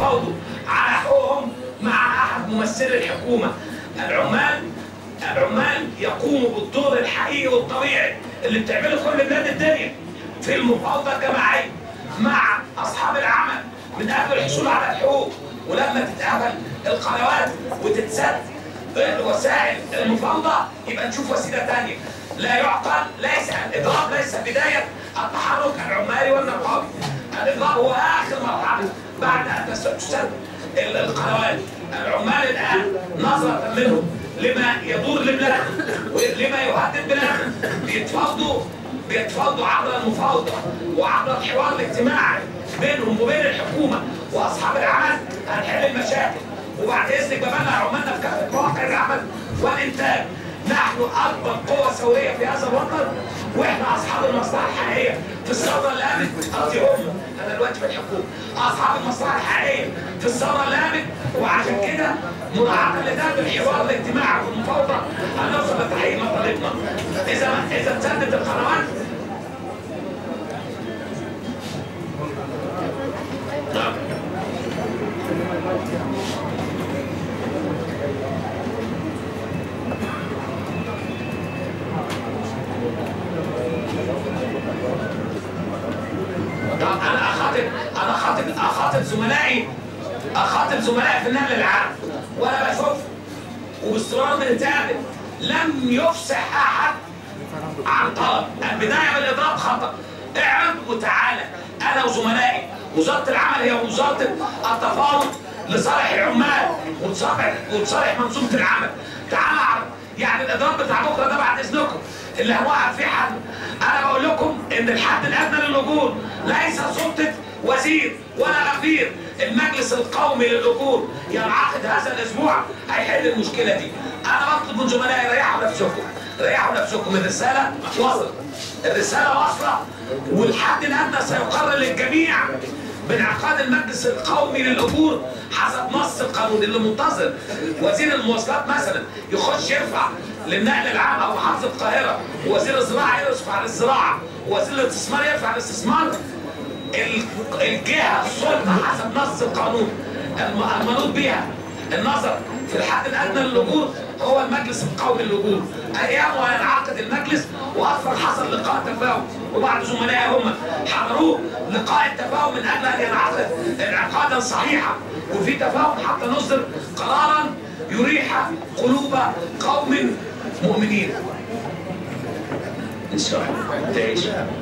يتفاوضوا على حقوقهم مع احد ممثلي الحكومه العمال العمال يقوموا بالدور الحقيقي والطبيعي اللي بتعمله كل بلاد الدنيا في المفاوضه الجماعيه مع اصحاب العمل من اجل الحصول على الحقوق ولما تتقبل القنوات وتتسد وسائل المفاوضه يبقى نشوف وسيله ثانيه لا يعقل ليس الاضراب ليس بدايه التحرك العمالي والنقابي الاضراب هو اخر مرحله بعد ان تسد ال- القنوات العمال الان نظره منهم لما يدور لبلادهم ولما يهدد بلادهم بيتفاوضوا بيتفاوضوا عبر المفاوضه وعبر الحوار الاجتماعي بينهم وبين الحكومه واصحاب العمل هنحل المشاكل وبعد اذنك ببلغ عمالنا في كافه مواقع العمل والانتاج نحن اكبر قوه ثوريه في هذا الوطن واحنا اصحاب المصلحه الحقيقيه في الثوره اللي قامت قصدي هم انا دلوقتي في الحكومه اصحاب المصلحه الحقيقيه في الثوره اللي قامت وعشان كده مراعاه لده بالحوار الاجتماعي والمفاوضه هنوصل لتحقيق مطالبنا اذا اذا اتسدت القنوات نعم طب انا اخاطب انا اخاطب اخاطب زملائي اخاطب زملائي في النقل العام وانا بشوف وباستمرار بنتقابل لم يفسح احد عن طلب البدايه بالاضراب خطا اعرض وتعالى انا وزملائي وزاره العمل هي وزاره التفاوض لصالح العمال وتصالح وتصالح منظومه العمل تعالى اعرض يعني الاضراب بتاع بكره ده بعد اذنكم اللي هنوقف فيه حد انا بقول لكم ان الحد الادنى للاجور ليس سلطه وزير ولا غفير المجلس القومي للاجور ينعقد هذا الاسبوع هيحل المشكله دي انا بطلب من زملائي ريحوا نفسكم ريحوا نفسكم الرساله وصلت الرساله واصله والحد الادنى سيقرر للجميع بانعقاد المجلس القومي للاجور حسب نص القانون اللي منتظر وزير المواصلات مثلا يخش يرفع للنقل العام او محافظه القاهره ووزير الزراعه يرفع للزراعه ووزير الاستثمار يرفع للاستثمار ال- الجهه السلطه حسب نص القانون الم- المنوط بها النظر في الحد الادنى للاجور هو المجلس القومي للاجور ايام وينعقد المجلس واصلا حصل لقاء تفاهم وبعض زملائي هم حضروه لقاء التفاهم من اجل ان ينعقد انعقادا صحيحا وفي تفاهم حتى نصدر قرارا يريح قلوب قوم مؤمنين ان شاء الله تعيش